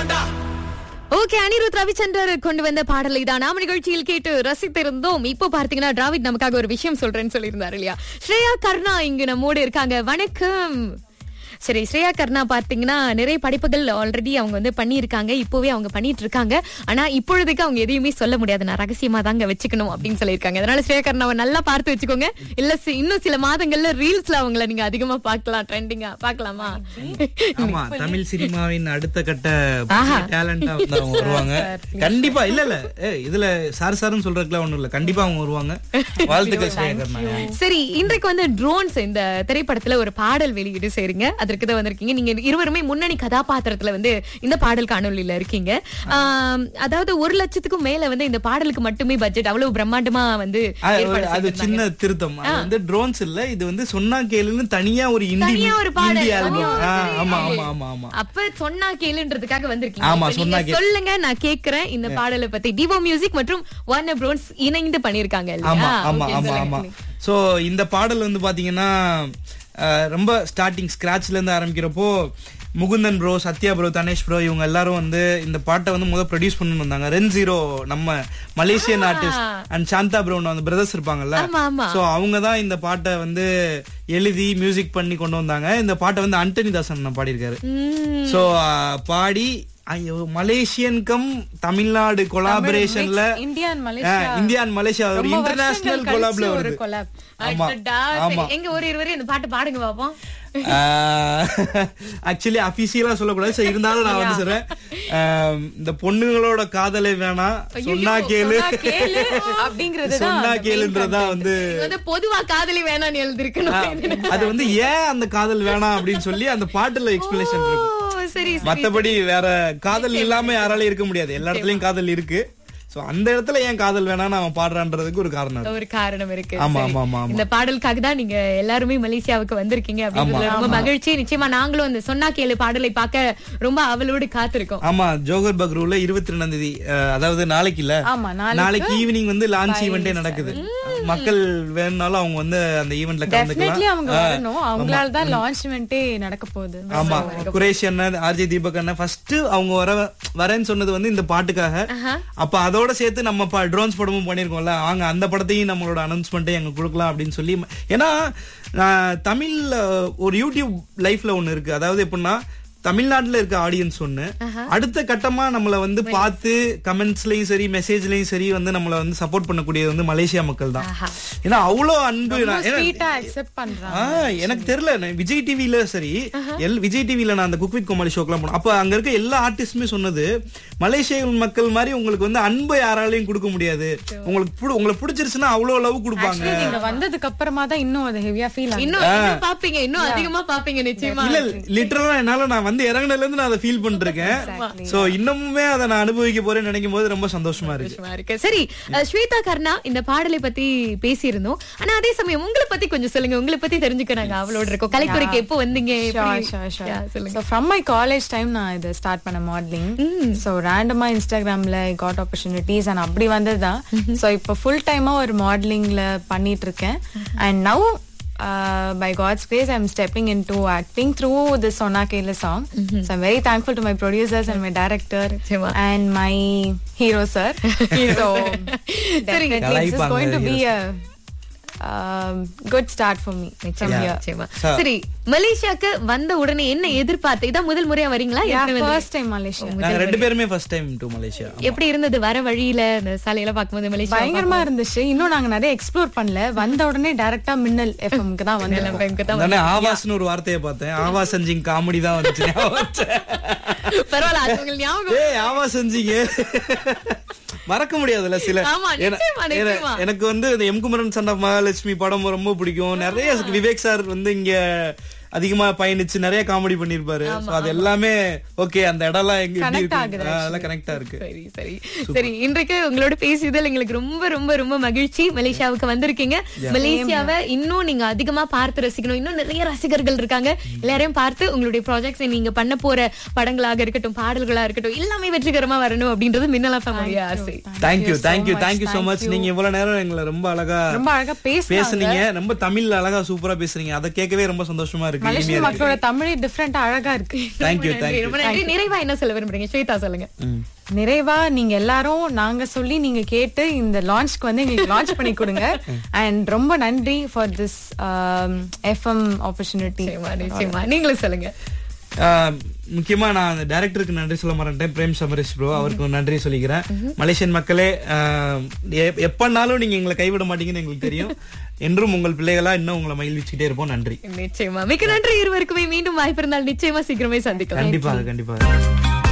Okay Anirudh Ravichander கொண்டு வந்த பாடலை தான் நாம நிகழ்ச்சியில் கேட்டு ரசித்திருந்தோம் இப்போ பார்த்தீங்கன்னா டிராவிட் நமக்காக ஒரு விஷயம் சொல்றேன்னு சொல்லியிருந்தாரு இல்லையா ஸ்ரேயா கர்ணா இங்கு நம்மோடு இருக்காங்க வணக்கம் சரி ஸ்ரேயா கர்ணா பார்த்தீங்கன்னா நிறைய படிப்புகள் ஆல்ரெடி அவங்க வந்து பண்ணியிருக்காங்க இப்போவே அவங்க பண்ணிட்டு இருக்காங்க ஆனா இப்பொழுதுக்கு அவங்க எதையுமே சொல்ல முடியாது நான் ரகசியமா தாங்க வச்சுக்கணும் அப்படின்னு சொல்லியிருக்காங்க அதனால ஸ்ரேயா கர்ணாவை நல்லா பார்த்து வச்சுக்கோங்க இல்ல சி- இன்னும் சில மாதங்கள்ல ரீல்ஸ்ல அவங்கள நீங்க அதிகமா பார்க்கலாம் ட்ரெண்டிங்கா பார்க்கலாமா ஆமா தமிழ் சினிமாவின் அடுத்த கட்ட ஆஹா. டேலண்டா வந்து அவங்க வருவாங்க கண்டிப்பா இல்ல இல்ல ஏ, இதுல சார் சார்னு சொல்றதுக்குலாம் ஒண்ணும் இல்ல கண்டிப்பா அவங்க வருவாங்க வாழ்த்துக்கள் சேகர்னா சரி இன்றைக்கு வந்து ட்ரோன்ஸ் இந்த திரைப்படத்துல ஒரு பாடல் வெளியீடு செய்றீங்க அதற்கு தான் வந்திருக்கீங்க நீங்க இருவருமே முன்னணி கதாபாத்திரத்துல வந்து இந்த பாடல் காணொளியில இருக்கீங்க ஆம், அதாவது ஒரு லட்சத்துக்கும் மேல வந்து இந்த பாடலுக்கு மட்டுமே பட்ஜெட் அவ்வளவு பிரம்மாண்டமா வந்து அது ஏற்பாடு ஒரு- அது செய்திருந்தாங்க. சின்ன திருத்தம் அது வந்து ட்ரோன்ஸ் இல்ல இது வந்து சொன்னா கேளுன்னு தனியா ஒரு இந்தி தனியா ஒரு பாடல். இந்தி ஆல்பம் ஓ, ஆ, சரி. ஆமா ஆமா ஆமா ஆமா அப்ப சொன்னா கேளுன்றதுக்காக வந்திருக்கீங்க ஆமா, இப்ப சொன்னா நீங்க கேளு. சொல்லுங்க நான் கேக்குறேன் இந்த பாடலை பத்தி டிவோ மியூசிக் மற்றும் ஒன் ப்ரோன்ஸ் இணைந்து பண்ணிருக்காங்க ஆமா இல்லையா ஆமா Okay, ஆமா சொல்லுங்க. ஆமா சோ இந்த பாடல் வந்து பாத்தீங்கன்னா அஹ், ரொம்ப ஸ்டார்டிங் ஸ்கிராச்ல இருந்து ஆரம்பிக்கிறப்போ Mukundan bro Sathya bro Dhanesh bro இவங்க எல்லாரும் வந்து இந்த பாட்டை வந்து முதல் ப்ரொடியூஸ் பண்ணணும் வந்தாங்க ரென் ஜீரோ நம்ம மலேசியன் ஆர்டிஸ்ட் அண்ட் சாந்தா ப்ரோன்னு அந்த பிரதர்ஸ் இருப்பாங்கல்ல ஆமா ஆமா சோ அவங்க தான் இந்த பாட்டை வந்து எழுதி மியூசிக் பண்ணி கொண்டு வந்தாங்க இந்த பாட்டை வந்து அண்டனி தாசன் பாடியிருக்காரு உம் சோ பாடி ஐயோ மலேசியன் கம் தமிழ்நாடு கொலாபரேஷன்ல India and Malaysia India and Malaysia ஒரு ரொம்ப இன்டர்நேஷனல் வருஷங்கள் கொலாப்ல கழிச்சு ஒரு வருது collab. ஆமா அடடா, ஆமா சரி. எங்க ஒரு இருவரும் இந்த பாட்டு பாடுங்க பாப்போம் ஆக்சுவலி அபிஷியலா சொல்லக்கூடாது சரி, இருந்தாலும் நான் வந்து சொல்றேன் ஆஹ், இந்த பொண்ணுங்களோட காதலே வேணாம் சொன்னா கேளு சொன்னா கேளு அப்படிங்கிறது தான் சொன்னா அந்த main கேளுன்றதா வந்து இது வந்து பொதுவா காதலி வேணாம்னு எழுதிருக்கணும் அது வந்து ஏன் அந்த காதல் வேணாம் அப்படின்னு சொல்லி அந்த பாட்டுல எக்ஸ்பிளேஷன் இருக்கும் ஓ, சரி சரி. மத்தபடி வேற காதல் இல்லாம யாராலையும் இருக்க முடியாது எல்லா இடத்துலயும் காதல் இருக்கு சோ அந்த இடத்துல ஏன் காதல் வேணாம்னு அவன் பாடுறான்றதுக்கு ஒரு காரணம் இருக்கு. ஒரு காரணம் இருக்கு ஆமா, சரி. ஆமா, ஆமா, ஆமா. இந்த பாடலுக்காக தான் நீங்க எல்லாருமே மலேசியாவுக்கு வந்திருக்கீங்க அப்படின்றதுல ரொம்ப மகிழ்ச்சி நிச்சயமா நாங்களும் இந்த சொன்னா கேளு பாடலை பார்க்க ரொம்ப அவளோடு காத்திருக்கோம் ஆமா ஜோகர் பக்ரூல இருபத்தி ரெண்டாம் தேதி அஹ், அதாவது நாளைக்கு இல்ல ஆமா, நாளைக்கு நாளைக்கு ஈவினிங் வந்து லான்ச் ஈவெண்டே நடக்குது மக்கள் வேணும்னாலும் அவங்க வந்து அந்த ஈவெண்ட்ல டெஃபினெட்லி அவங்க கலந்துக்கலாம் வரணும் அவங்களால தான் லான்ச்மெண்ட்டே நடக்க போகுது ஆமா குரேஷ் அண்ணன் ஆர்ஜே தீபக் அண்ணன் ஃபர்ஸ்ட் அவங்க வர வரேன்னு சொன்னது வந்து இந்த பாட்டுக்காக அப்ப அதோட சேர்த்து நம்ம ட்ரோன்ஸ் படமும் பண்ணிருக்கோம்ல வாங்க அந்த படத்தையும் நம்மளோட அனௌன்ஸ்மெண்ட்டை எங்க கொடுக்கலாம் அப்படின்னு சொல்லி ஏன்னா நான் தமிழ்ல ஒரு யூடியூப் லைஃப்ல ஒண்ணு இருக்கு அதாவது எப்படின்னா தமிழ்நாட்டுல இருக்க ஆடியன்ஸ் ஒண்ணு அடுத்த கட்டமா நம்மள வந்து பார்த்து கமெண்ட்ஸ்லயும் சரி மெசேஜ்லயும் சரி வந்து நம்மள வந்து சப்போர்ட் பண்ணக்கூடியது வந்து மலேசியா மக்கள் தான் ஏன்னா அவ்வளோ அன்பு நான்- ஏன்னா- ஸ்வீட்டா அக்செப்ட் பண்றாங்க ஆ, எனக்கு தெரியல நான் விஜய் டிவில சரி எல் விஜய் டிவில நான் அந்த குக் வித் கோமாளி ஷோக்கெல்லாம் போனேன் அப்ப அங்க இருக்க எல்லா ஆர்டிஸ்டுமே சொன்னது மலேசிய மக்கள் மாதிரி உங்களுக்கு வந்து அன்பை யாராலையும் கொடுக்க முடியாது உங்களுக்கு புடி- உங்களுக்கு பிடிச்சிருச்சுன்னா அவ்வளவு லவ் கொடுப்பாங்க Actually, நீங்க வந்ததுக்கு அப்புறமா தான் இன்னும் அது ஹெவியா ஃபீல் ஆகும் இன்னும் இன்னும் பாப்பீங்க இன்னும் அதிகமா பாப்பீங்க நிச்சயமா இல்ல லிட்டரலா என்னால நான் வந்து இறங்குனதுல இருந்து நான் அதை ஃபீல் பண்ணிருக்கேன் சோ இன்னமுமே அதை நான் அனுபவிக்க போறேன்னு நினைக்கும் போது ரொம்ப சந்தோஷமா இருக்கு சந்தோஷமா இருக்கு சரி அஹ், ஸ்வேதா கர்ணா இந்த பாடலை பத்தி பேசியிருந்தோம் ஆனா அதே சமயம் உங்களை பத்தி கொஞ்சம் சொல்லுங்க உங்களை பத்தி தெரிஞ்சுக்க நாங்க அவளோட இருக்கோம் கலைத்துறைக்கு எப்போ வந்தீங்க எப்படி- Sure, sure, sure. Yeah, சொல்லுங்க So, from my college time நான் இதை ஸ்டார்ட் பண்ண மாடலிங் ஸோ ரேண்டமா இன்ஸ்டாகிராம்ல காட் ஆப்பர்ச்சுனிட்டிஸ் அண்ட் அப்படி வந்ததுதான் ஸோ இப்போ ஃபுல் டைமா ஒரு மாடலிங்ல பண்ணிட்டு இருக்கேன் and now by God's grace I am stepping into acting through the சொன்னா கேல song so I'm very thankful to my producers and my director நிச்சயமா. And my hero sir so கலாய்ப்பாங்க it's going to be a good start for me from here நிச்சயமா. சரி மலேசியாக்கு வந்த உடனே என்ன எதிர்பார்த்து இதான் முதல் முறையா வரீங்களா ஏற்கனவே வந்து- ஃபர்ஸ்ட் டைம் மலேசியா நாங்க ரெண்டு பேருமே ஃபர்ஸ்ட் டைம் டு மலேசியா எப்படி இருந்தது வர வழியில இந்த சாலையில பார்க்கும்போது மலேசியா பயங்கரமா இருந்துச்சு இன்னும் நாங்க நிறைய எக்ஸ்ப்ளோர் பண்ணல வந்த உடனே டைரக்டா மின்னல் எஃப்எம்க்கு தான் வந்து பார்க்கும்போது தான் நானே ஆவாஸ்னு ஒரு வார்த்தையை பார்த்தேன் ஆவா செஞ்சிங் காமெடி தான் வந்துச்சு ஞாபகம் வந்துச்சு. பரவாயில்ல அது உங்களுக்கு ஞாபகம் ஏய் ஆமா செஞ்சீங்க மறக்க முடியாதுல்ல சில ஆமா, ஏன்னா- நிச்சயமா, ஏன்னா, நிச்சயமா. எனக்கு வந்து இந்த M Kumaran son of Mahalakshmi படம் ரொம்ப பிடிக்கும் நிறைய விவேக் சார் வந்து இங்க அதிகமா பயணிச்சு நிறைய காமெடி பண்ணிருப்பாரு So அது எல்லாமே ஓகே அந்த இடம்லாம் எங்க எப்படி Connect இருக்கு? ஆகுது ஆ, அதெல்லாம் கனெக்டா இருக்கு சரி சரி சரி இன்றைக்கு உங்களோட பேசியதில் எங்களுக்கு ரொம்ப ரொம்ப ரொம்ப மகிழ்ச்சி மலேசியாவுக்கு வந்திருக்கீங்க மலேசியாவை இன்னும் நீங்க அதிகமா பார்த்து ரசிக்கணும் இன்னும் நிறைய ரசிகர்கள் இருக்காங்க எல்லாரையும் பார்த்து உங்களுடைய ப்ராஜெக்ட்ஸ் நீங்க பண்ண போற படங்களாக இருக்கட்டும் பாடல்களா இருக்கட்டும் எல்லாமே வெற்றிகரமா வரணும் அப்படின்றது மின்னலா ஃபேமிலிய ஆசை thank you thank you much, thank you so thank much you. நீங்க இவ்வளவு நேரம் எங்களை ரொம்ப அழகா ரொம்ப அழகா பேசுனாங்க பேசுனீங்க ரொம்ப தமிழ்ல அழகா சூப்பரா பேசுறீங்க அதை கேட்கவே ரொம்ப சந்தோஷமா இருக்கு இருக்கு மலேசியன் மக்களோட தமிழே டிஃப்ரெண்டா அழகா இருக்கு தேங்க்யூ நன்றி, தேங்க்யூ ரொம்ப நன்றி நிறைவா என்ன சொல்ல விரும்புறீங்க ஸ்வேதா சொல்லுங்க நிறைவா நீங்க எல்லாரும் நாங்க சொல்லி நீங்க கேட்டு இந்த லான்ச்க்கு வந்து எங்களுக்கு லான்ச் பண்ணி கொடுங்க அண்ட் ரொம்ப நன்றி ஃபார் திஸ் எஃப்எம் ஆப்பர்ச்சுனிட்டி நிச்சயமா நிச்சயமா நீங்களும் சொல்லுங்க ஆஹ் முக்கியமா நான் அந்த டைரக்டருக்கு நன்றி சொல்ல மாட்டேன் பிரேம் சமரேஷ் ப்ரோ அவருக்கு ஒரு நன்றி சொல்லிக்கிறேன் மலேசியன் மக்களே ஆஹ் எ- எப்பனாலும் நீங்க எங்களை கைவிட மாட்டீங்கன்னு எங்களுக்கு தெரியும் என்றும் உங்கள் பிள்ளைகளா இன்னும் உங்களை மகிழ்விச்சுட்டே இருப்போம் நன்றி நிச்சயமா மிக்க நன்றி இருவருக்குமே மீண்டும் வாய்ப்பு இருந்தால் நிச்சயமா சீக்கிரமே சந்திக்கலாம் கண்டிப்பாக கண்டிப்பாக